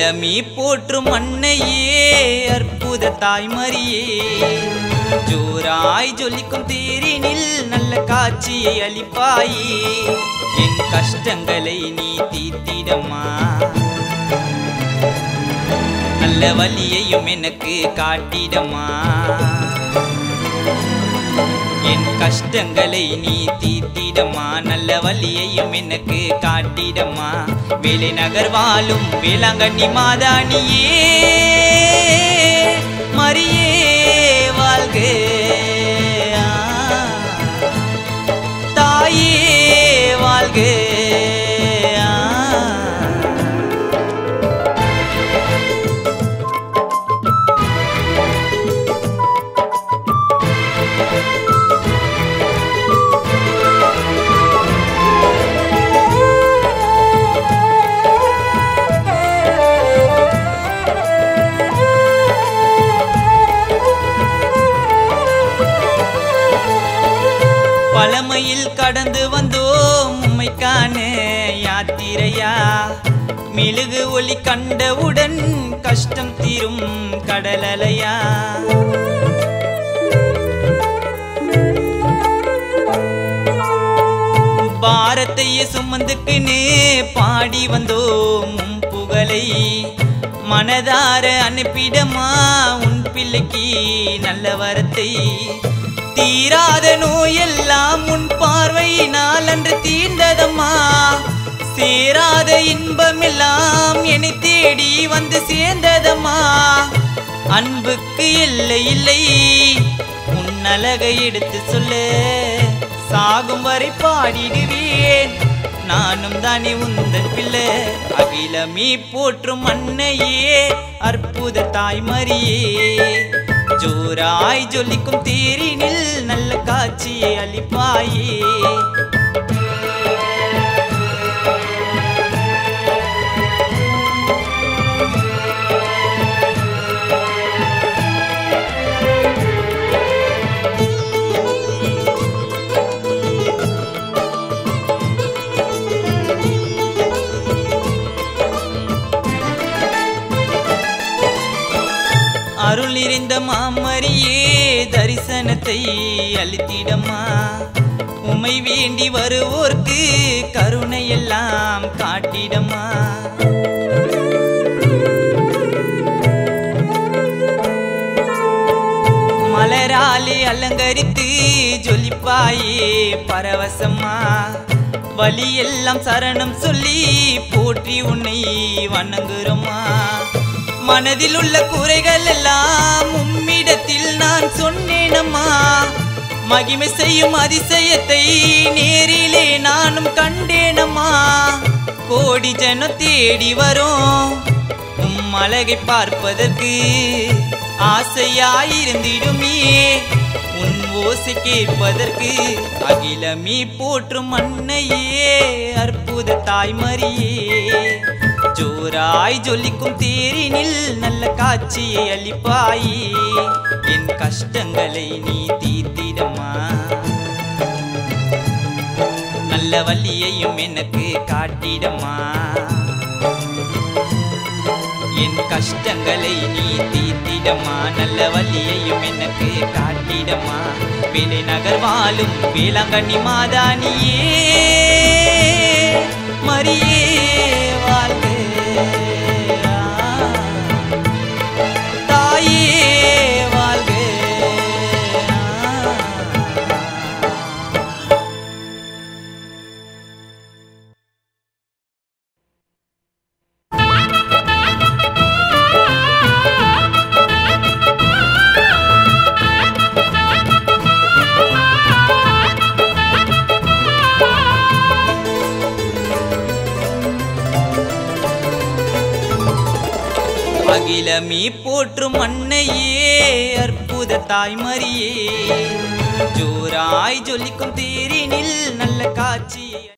அகிலமீ போற்றும் அன்னையே அற்புத தாய்மரியே ஜோராய் ஜொலிக்கும் தேரினில் நல்ல காட்சியை அளிப்பாயே என் கஷ்டங்களை நீ தீர்த்திடம்மா நல்ல வழியையும் எனக்கு காட்டிடம்மா என் கஷ்டங்களை நீ தீர்த்திடம்மா நல்ல வழியையும் எனக்கு காட்டிடம்மா வேலை நகர் வாழும் வேளாங்கண்ணி மாதாணியே மரியே வாழ்க தாயே வாழ்க பழமையில் கடந்து வந்தோம் உம்மைக்கான யாத்திரையா மெழுகு ஒளி கண்டவுடன் கஷ்டம் தீரும் கடலலையா பாரத்தையே சுமந்துக்குன்னு பாடி வந்தோம் உம் புகழை மனதார அனுப்பிடமா உன் பிள்ளைக்கு நல்ல வரத்தை தீராத நோயெல்லாம் உன் பார்வையினால் அன்று தீர்ந்ததம்மா சேராத இன்பமெல்லாம் என்னை தேடி வந்து சேர்ந்ததம்மா அன்புக்கு எல்லை இல்லை உன் அழகை எடுத்து சொல்லு சாகும் வரை பாடிடுவேன் நானும் தானே உந்தன் பிள்ளை அகிலமே போற்றும் அன்னையே அற்புத தாய்மரியே ஜோராய் ஜொலிக்கும் தேரினில் நல்ல காட்சியை அளிப்பாயே அருள் நிறைந்த மாமரியே தரிசனத்தை அளித்திடம்மா உம்மை வேண்டி வருவோர்க்கு கருணை எல்லாம் காட்டிடம்மா மலராலே அலங்கரித்து ஜொலிப்பாயே பரவசம்மா வழியெல்லாம் சரணம் சொல்லி போற்றி உன்னை வணங்குறோமா மனதில் உள்ள குறைகள் எல்லாம் உம்மிடத்தில் நான் சொன்னேனம்மா மகிமை செய்யும் அதிசயத்தை நேரிலே நானும் கண்டேனம்மா கோடி ஜனம் தேடி வரும் உம் அழகை பார்ப்பதற்கு ஆசையாயிருந்திடுமே உன் ஓசை கேட்பதற்கு அகிலமே போற்றும் அன்னையே அற்புத தாய்மரியே ஜோராய் ஜொலிக்கும் தேரினில் நல்ல காட்சியை அளிப்பாயே என் கஷ்டங்களை நீ தீர்த்திடமா நல்ல வழியையும் எனக்கு காட்டிடமா என் கஷ்டங்களை நீ தீர்த்திடமா நல்ல வழியையும் எனக்கு காட்டிடமா வேலை நகர் வாழும் வேளாங்கண்ணி மாதானியே மரியே வாழ்க தாயே வாழ்க அகிலமே போற்றும் அன்னையே அற்புத தாய்மரியே ஜோராய் ஜொலிக்கும் தேரினில் நல்ல காட்சியை